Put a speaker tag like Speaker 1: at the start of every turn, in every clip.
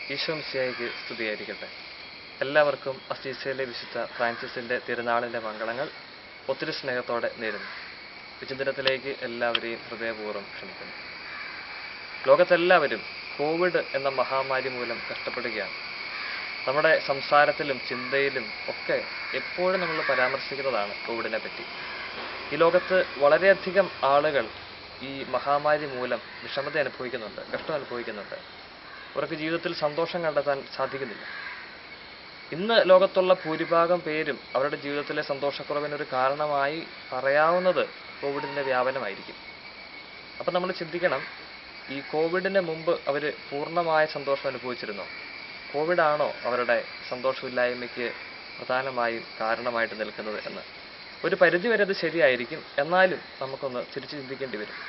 Speaker 1: ഈശോ മിശിഹായിക്ക് സ്തുതിയായിരിക്കട്ടെ എല്ലാവർക്കും അസീസയിലെ വിശുദ്ധ ഫ്രാൻസിസിന്റെ തിരുനാളിന്റെ മംഗളങ്ങൾ ഒത്തിരി സ്നേഹത്തോടെ നേരുന്നു വിചിന്തനത്തിലേക്ക് എല്ലാവരെയും ഹൃദയപൂർവ്വം ക്ഷണിക്കുന്നു ലോകത്തെല്ലാവരും കോവിഡ് എന്ന മഹാമാരി മൂലം കഷ്ടപ്പെടുകയാണ് നമ്മുടെ സംസാരത്തിലും ചിന്തയിലും ഒക്കെ എപ്പോഴും നമ്മൾ പരാമർശിക്കുന്നതാണ് കോവിഡിനെ പറ്റി ഈ ലോകത്ത് വളരെയധികം ആളുകൾ ഈ മഹാമാരി മൂലം വിഷമത അനുഭവിക്കുന്നുണ്ട് കഷ്ടം അനുഭവിക്കുന്നുണ്ട് അവർക്ക് ജീവിതത്തിൽ സന്തോഷം കണ്ടെത്താൻ സാധിക്കുന്നില്ല ഇന്ന് ലോകത്തുള്ള ഭൂരിഭാഗം പേരും അവരുടെ ജീവിതത്തിലെ സന്തോഷക്കുറവിനൊരു കാരണമായി പറയാവുന്നത് കോവിഡിന്റെ വ്യാപനമായിരിക്കും അപ്പം നമ്മൾ ചിന്തിക്കണം ഈ കോവിഡിന് മുമ്പ് അവർ പൂർണ്ണമായ സന്തോഷം അനുഭവിച്ചിരുന്നോ കോവിഡ് ആണോ അവരുടെ സന്തോഷമില്ലായ്മയ്ക്ക് പ്രധാനമായും കാരണമായിട്ട് നിൽക്കുന്നത് എന്ന് ഒരു പരിധി വരെ അത് ശരിയായിരിക്കും എന്നാലും നമുക്കൊന്ന് തിരിച്ചു ചിന്തിക്കേണ്ടി വരും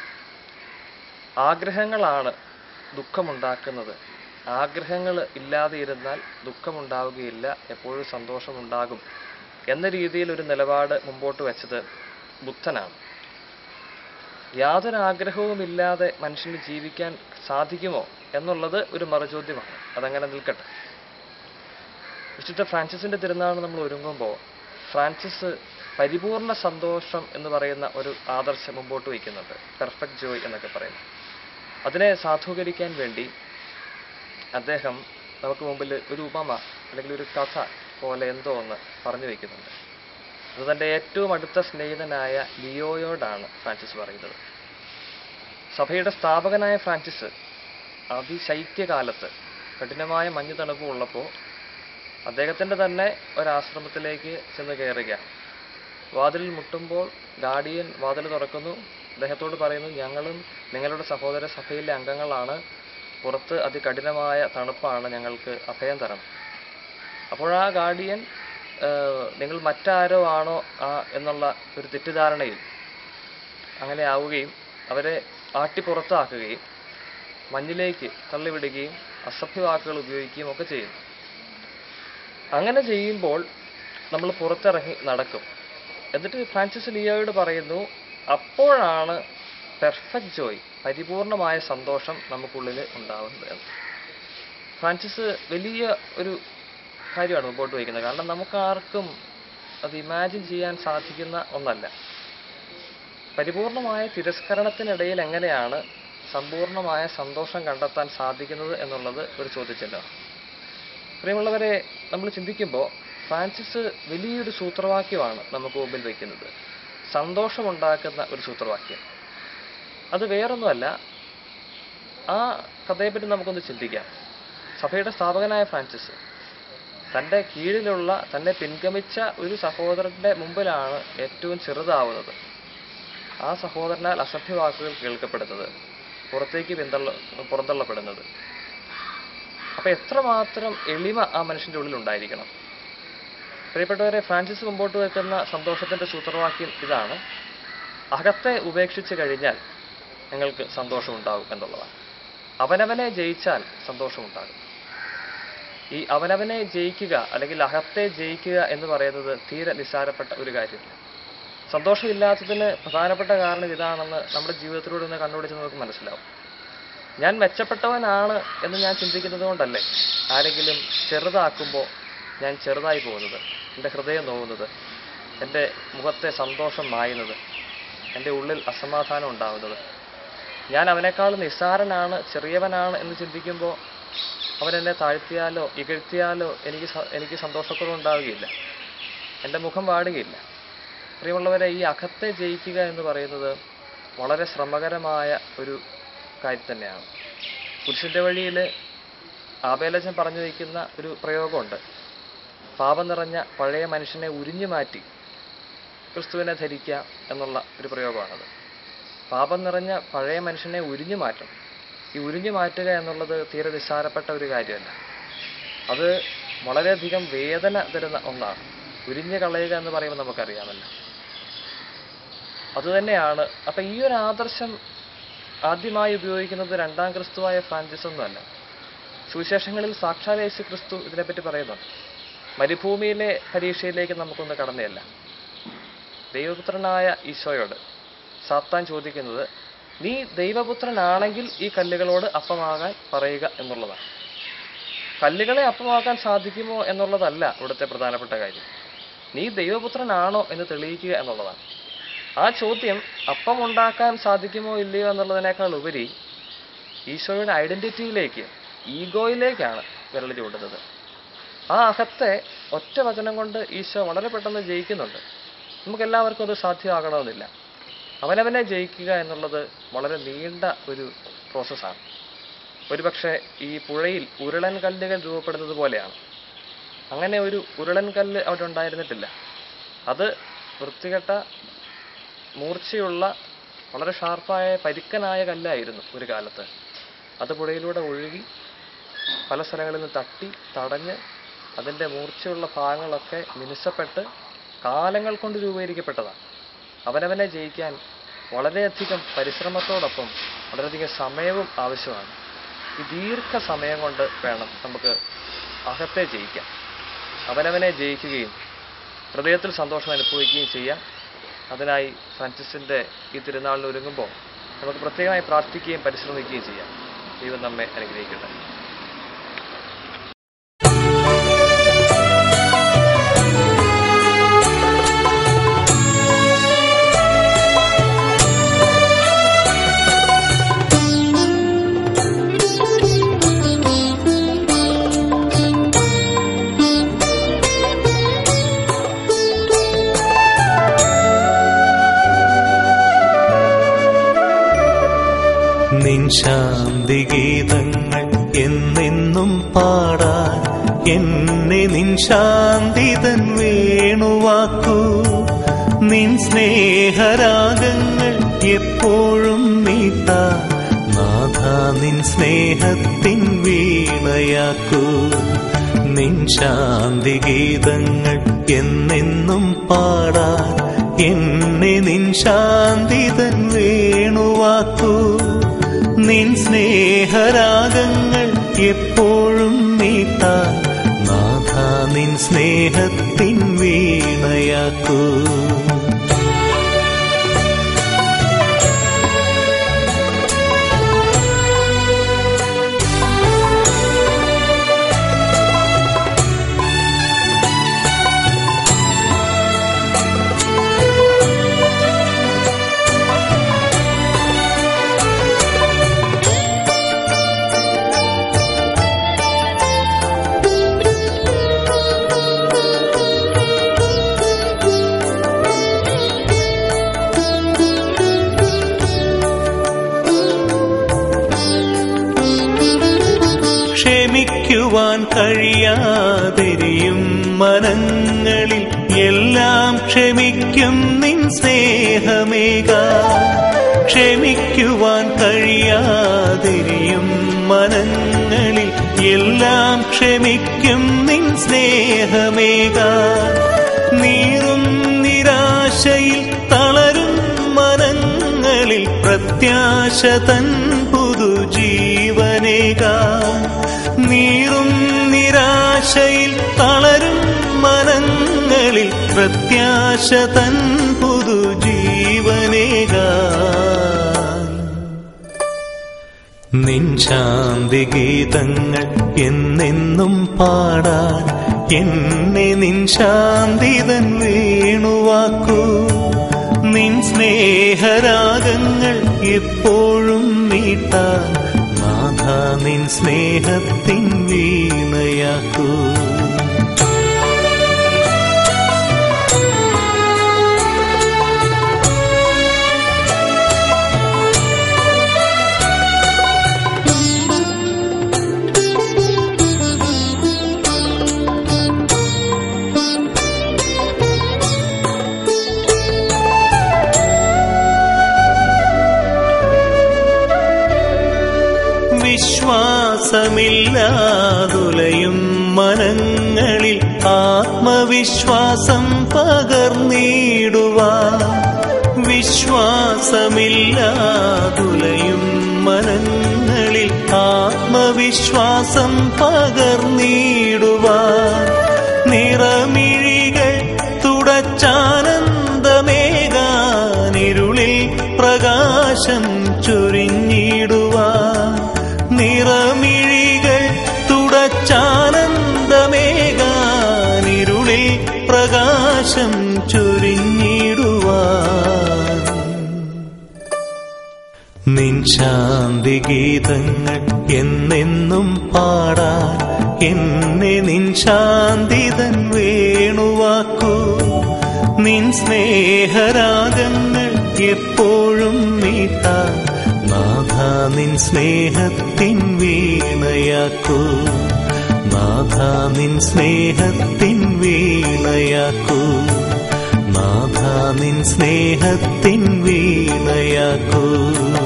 Speaker 1: ആഗ്രഹങ്ങളാണ് ദുഃഖമുണ്ടാക്കുന്നത് ആഗ്രഹങ്ങൾ ഇല്ലാതെ ഇരുന്നാൽ ദുഃഖമുണ്ടാവുകയില്ല എപ്പോഴും സന്തോഷമുണ്ടാകും എന്ന രീതിയിൽ ഒരു നിലപാട് മുമ്പോട്ട് വെച്ചത് ബുദ്ധനാണ് യാതൊരു ആഗ്രഹവുമില്ലാതെ മനുഷ്യന് ജീവിക്കാൻ സാധിക്കുമോ എന്നുള്ളത് ഒരു മറുചോദ്യമാണ് അതങ്ങനെ നിൽക്കട്ടെ വിശുദ്ധ ഫ്രാൻസിസിന്റെ തിരുനാൾ നമ്മൾ ഒരുങ്ങുമ്പോൾ ഫ്രാൻസിസ് പരിപൂർണ സന്തോഷം എന്ന് പറയുന്ന ഒരു ആദർശം മുമ്പോട്ട് വയ്ക്കുന്നുണ്ട് പെർഫെക്റ്റ് ജോയ് എന്നൊക്കെ പറയുന്നു അതിനെ സാധൂകരിക്കാൻ വേണ്ടി അദ്ദേഹം നമുക്ക് മുമ്പിൽ ഒരു ഉപമ അല്ലെങ്കിൽ ഒരു കഥ പോലെ എന്തോ ഒന്ന് പറഞ്ഞു വയ്ക്കുന്നുണ്ട് അത് തൻ്റെ ഏറ്റവും അടുത്ത സ്നേഹിതനായ ലിയോയോടാണ് ഫ്രാൻസിസ് പറയുന്നത് സഭയുടെ സ്ഥാപകനായ ഫ്രാൻസിസ് അതിശൈത്യകാലത്ത് കഠിനമായ മഞ്ഞു തണുപ്പ് ഉള്ളപ്പോൾ അദ്ദേഹത്തിൻ്റെ തന്നെ ഒരാശ്രമത്തിലേക്ക് ചെന്ന് കയറുക വാതിലിൽ മുട്ടുമ്പോൾ ഗാർഡിയൻ വാതിൽ തുറക്കുന്നു അദ്ദേഹത്തോട് പറയുന്നു ഞങ്ങളും നിങ്ങളുടെ സഹോദര സഭയിലെ അംഗങ്ങളാണ് പുറത്ത് അതികഠിനമായ തണുപ്പാണ് ഞങ്ങൾക്ക് അഭയം തരണം അപ്പോൾ ആ ഗാർഡിയൻ നിങ്ങൾ മറ്റാരോ ആണോ ആ എന്നുള്ള ഒരു തെറ്റിദ്ധാരണയിൽ അങ്ങനെ ആവുകയും അവരെ ആട്ടി പുറത്താക്കുകയും മഞ്ഞിലേക്ക് തള്ളിവിടുകയും അസഭ്യവാക്കുകൾ ഉപയോഗിക്കുകയും ഒക്കെ ചെയ്യുന്നു അങ്ങനെ ചെയ്യുമ്പോൾ നമ്മൾ പുറത്തിറങ്ങി നടക്കും എന്നിട്ട് ഫ്രാൻസിസ് ലിയോയോട് പറയുന്നു അപ്പോഴാണ് പെർഫെക്റ്റ് ജോയ് പരിപൂർണമായ സന്തോഷം നമുക്കുള്ളിൽ ഉണ്ടാവുന്നത് എന്ന് ഫ്രാൻസിസ് വലിയ ഒരു കാര്യമാണ് മുമ്പോട്ട് വയ്ക്കുന്നത് കാരണം നമുക്ക് ആർക്കും അത് ഇമാജിൻ ചെയ്യാൻ സാധിക്കുന്ന ഒന്നല്ല പരിപൂർണമായ തിരസ്കരണത്തിനിടയിൽ എങ്ങനെയാണ് സമ്പൂർണമായ സന്തോഷം കണ്ടെത്താൻ സാധിക്കുന്നത് എന്നുള്ളത് ഒരു ചോദ്യചിഹ്നമാണ് പ്രിയമുള്ളവരെ നമ്മൾ ചിന്തിക്കുമ്പോൾ ഫ്രാൻസിസ് വലിയൊരു സൂത്രവാക്യമാണ് നമുക്ക് മുമ്പിൽ വയ്ക്കുന്നത് സന്തോഷമുണ്ടാക്കുന്ന ഒരു സൂത്രവാക്യം അത് വേറൊന്നുമല്ല ആ കഥയെപ്പറ്റി നമുക്കൊന്ന് ചിന്തിക്കാം സഭയുടെ സ്ഥാപകനായ ഫ്രാൻസിസ് തൻ്റെ കീഴിലുള്ള തന്നെ പിൻഗമിച്ച ഒരു സഹോദരന്റെ മുമ്പിലാണ് ഏറ്റവും ചെറുതാവുന്നത് ആ സഹോദരനാൽ അസഭ്യവാക്കുകൾ കേൾക്കപ്പെടുന്നത് പുറത്തേക്ക് പിന്തള്ള പുറന്തള്ളപ്പെടുന്നത് അപ്പൊ എത്രമാത്രം എളിമ ആ മനുഷ്യന്റെ ഉള്ളിൽ ഉണ്ടായിരിക്കണം പ്രിയപ്പെട്ടവരെ ഫ്രാൻസിസ് മുമ്പോട്ട് വെക്കുന്ന സന്തോഷത്തിന്റെ സൂത്രവാക്യം ഇതാണ് അകത്തെ ഉപേക്ഷിച്ച് കഴിഞ്ഞാൽ നിങ്ങൾക്ക് സന്തോഷമുണ്ടാകും എന്നുള്ളതാണ് അവനവനെ ജയിച്ചാൽ സന്തോഷമുണ്ടാകും ഈ അവനവനെ ജയിക്കുക അല്ലെങ്കിൽ അകത്തെ ജയിക്കുക എന്ന് പറയുന്നത് തീരെ നിസ്സാരപ്പെട്ട ഒരു കാര്യമില്ല സന്തോഷമില്ലാത്തതിന് പ്രധാനപ്പെട്ട കാരണം ഇതാണെന്ന് നമ്മുടെ ജീവിതത്തിലൂടെ ഒന്ന് കണ്ടുപിടിച്ച് നമുക്ക് മനസ്സിലാവും ഞാൻ മെച്ചപ്പെട്ടവനാണ് എന്ന് ഞാൻ ചിന്തിക്കുന്നത് കൊണ്ടല്ലേ ആരെങ്കിലും ചെറുതാക്കുമ്പോൾ ഞാൻ ചെറുതായി പോകുന്നത് എൻ്റെ ഹൃദയം നോവുന്നത് എൻ്റെ മുഖത്തെ സന്തോഷം മായുന്നത് എൻ്റെ ഉള്ളിൽ അസമാധാനം ഉണ്ടാവുന്നത് ഞാൻ അവനേക്കാൾ നിസ്സാരനാണ് ചെറിയവനാണ് എന്ന് ചിന്തിക്കുമ്പോൾ അവനെന്നെ താഴ്ത്തിയാലോ ഇകഴ്ത്തിയാലോ എനിക്ക് എനിക്ക് സന്തോഷക്കുറവുണ്ടാവുകയില്ല എൻ്റെ മുഖം വാടുകയില്ല പ്രിയമുള്ളവരെ ഈ അകത്തെ ജയിക്കുക എന്ന് പറയുന്നത് വളരെ ശ്രമകരമായ ഒരു കാര്യം തന്നെയാണ് പുരുഷന്റെ വഴിയിൽ ആബേലജൻ പറഞ്ഞു വയ്ക്കുന്ന ഒരു പ്രയോഗമുണ്ട് പാപം നിറഞ്ഞ പഴയ മനുഷ്യനെ ഉരിഞ്ഞു മാറ്റി ക്രിസ്തുവിനെ ധരിക്കുക എന്നുള്ള ഒരു പ്രയോഗമാണത് പാപം നിറഞ്ഞ പഴയ മനുഷ്യനെ ഉരിഞ്ഞു മാറ്റണം ഈ ഉരിഞ്ഞു മാറ്റുക എന്നുള്ളത് തീരെ നിസ്സാരപ്പെട്ട ഒരു കാര്യമല്ല അത് വളരെയധികം വേദന തരുന്ന ഒന്നാണ് ഉരിഞ്ഞു കളയുക എന്ന് പറയുമ്പോൾ നമുക്കറിയാമല്ലോ അതുതന്നെയാണ് അപ്പൊ ഈ ഒരു ആദർശം ആദ്യമായി ഉപയോഗിക്കുന്നത് രണ്ടാം ക്രിസ്തുവായ ഫ്രാൻസിസ് ഒന്നുമല്ല സുവിശേഷങ്ങളിൽ സാക്ഷാൽ യേശു ക്രിസ്തു ഇതിനെപ്പറ്റി പറയുന്നുണ്ട് മരുഭൂമിയിലെ പരീക്ഷയിലേക്ക് നമുക്കൊന്ന് കടന്നതല്ല ദൈവപുത്രനായ ഈശോയോട് സാത്താൻ ചോദിക്കുന്നത് നീ ദൈവപുത്രനാണെങ്കിൽ ഈ കല്ലുകളോട് അപ്പമാകാൻ പറയുക എന്നുള്ളതാണ് കല്ലുകളെ അപ്പമാക്കാൻ സാധിക്കുമോ എന്നുള്ളതല്ല ഇവിടുത്തെ പ്രധാനപ്പെട്ട കാര്യം നീ ദൈവപുത്രനാണോ എന്ന് തെളിയിക്കുക എന്നുള്ളതാണ് ആ ചോദ്യം അപ്പം ഉണ്ടാക്കാൻ സാധിക്കുമോ ഇല്ലയോ എന്നുള്ളതിനേക്കാൾ ഉപരി ഈശോയുടെ ഐഡന്റിറ്റിയിലേക്ക് ഈഗോയിലേക്കാണ് വിരൽ ചൂണ്ടുന്നത് ആ അകത്തെ ഒറ്റ വചനം കൊണ്ട് ഈശോ വളരെ പെട്ടെന്ന് ജയിക്കുന്നുണ്ട് നമുക്കെല്ലാവർക്കും അത് സാധ്യമാകണമെന്നില്ല അവനവനെ ജയിക്കുക എന്നുള്ളത് വളരെ നീണ്ട ഒരു പ്രോസസ്സാണ് ഒരുപക്ഷെ ഈ പുഴയിൽ ഉരുളൻ കല്ലുകൾ രൂപപ്പെടുന്നത് പോലെയാണ് അങ്ങനെ ഒരു ഉരുളൻ കല്ല് അവിടെ ഉണ്ടായിരുന്നിട്ടില്ല അത് വൃത്തികെട്ട മൂർച്ചയുള്ള വളരെ ഷാർപ്പായ പരുക്കനായ കല്ലായിരുന്നു ഒരു കാലത്ത് അത് പുഴയിലൂടെ ഒഴുകി പല സ്ഥലങ്ങളിൽ നിന്ന് തട്ടി തടഞ്ഞ് അതിൻ്റെ മൂർച്ചയുള്ള ഭാഗങ്ങളൊക്കെ മിനുസപ്പെട്ട് കാലങ്ങൾ കൊണ്ട് രൂപീകരിക്കപ്പെട്ടതാണ് അവനവനെ ജയിക്കാൻ വളരെയധികം പരിശ്രമത്തോടൊപ്പം വളരെയധികം സമയവും ആവശ്യമാണ് ഈ ദീർഘ സമയം കൊണ്ട് വേണം നമുക്ക് അകത്തെ ജയിക്കാൻ അവനവനെ ജയിക്കുകയും ഹൃദയത്തിൽ സന്തോഷം അനുഭവിക്കുകയും ചെയ്യാം അതിനായി ഫ്രാൻസിസിൻ്റെ ഈ തിരുനാളിന് ഒരുങ്ങുമ്പോൾ നമുക്ക് പ്രത്യേകമായി പ്രാർത്ഥിക്കുകയും പരിശ്രമിക്കുകയും ചെയ്യാം ദൈവം നമ്മെ അനുഗ്രഹിക്കട്ടെ
Speaker 2: നിൻ ശാന്തി ഗീതങ്ങൾ എന്നെന്നും പാടാൻ എന്നെ നിൻ ശാന്തിതൻ വേണുവാക്കൂ നിൻ സ്നേഹരാഗങ്ങൾ എപ്പോഴും നീട്ടാ നാഥ നിൻ സ്നേഹത്തിൻ വീണയാക്കൂ നിൻ ശാന്തി ഗീതങ്ങൾ എന്നെന്നും പാടാൻ എന്നെ നിൻ ശാന്തിതൻ വേണുവാക്കൂ നിൻ സ്നേഹരാഗങ്ങൾ എപ്പോഴും നീട്ടാൻ നാഥ നിൻ സ്നേഹത്തിൻ വീണയാക്കൂ ക്ഷമിക്കുവാൻ കഴിയാതെരിയും മനങ്ങളിൽ എല്ലാം ക്ഷമിക്കും നിൻ സ്നേഹമേക ക്ഷമിക്കുവാൻ കഴിയാതെരിയും മനങ്ങളിൽ എല്ലാം ക്ഷമിക്കും നിൻ സ്നേഹമേക നീറും നിരാശയിൽ തളരും മനങ്ങളിൽ പ്രത്യാശ തൻ പുതുജീവനേക നീറും നിരാശയിൽ തളരും മനങ്ങളിൽ പ്രത്യാശ തൻ പുതുജീവനേക നിൻ ശാന്തി ഗീതങ്ങൾ എന്നെന്നും പാടാൻ എന്നെ നിൻ ശാന്തിതൻ വേണുവാക്കൂ നിൻ സ്നേഹരാഗങ്ങൾ എപ്പോഴും നീട്ടാൻ നാഥ നിൻ സ്നേഹത്തിൻ വീണയാക്കൂ വിശ്വാസമില്ലാതുലയും മനങ്ങളിൽ ആത്മവിശ്വാസം പകർന്നിടുവാ വിശ്വാസമില്ലാതുലയും മനങ്ങളിൽ ആത്മവിശ്വാസം പകർന്നിടുവാ നിറമിഴികൾ തുടച്ചാനന്ദമേകാനിരുളിൽ പ്രകാശം ചൊരിഞ്ഞിടുവാ നിറമിഴികൾ തുടച്ചാ ശാന്തി ഗീതങ്ങൾ എന്നെന്നും പാടാൻ എന്നെ നിൻ ശാന്തിതൻ വേണുവാക്കൂ നിൻ സ്നേഹരാഗങ്ങൾ എപ്പോഴും നീട്ടാൻ നാഥ നിൻ സ്നേഹത്തിൻ വീണയാക്കൂ നാഥ നിൻ സ്നേഹത്തിൻ വീണയാക്കൂ നാഥ നിൻ സ്നേഹത്തിൻ വീണയാക്കൂ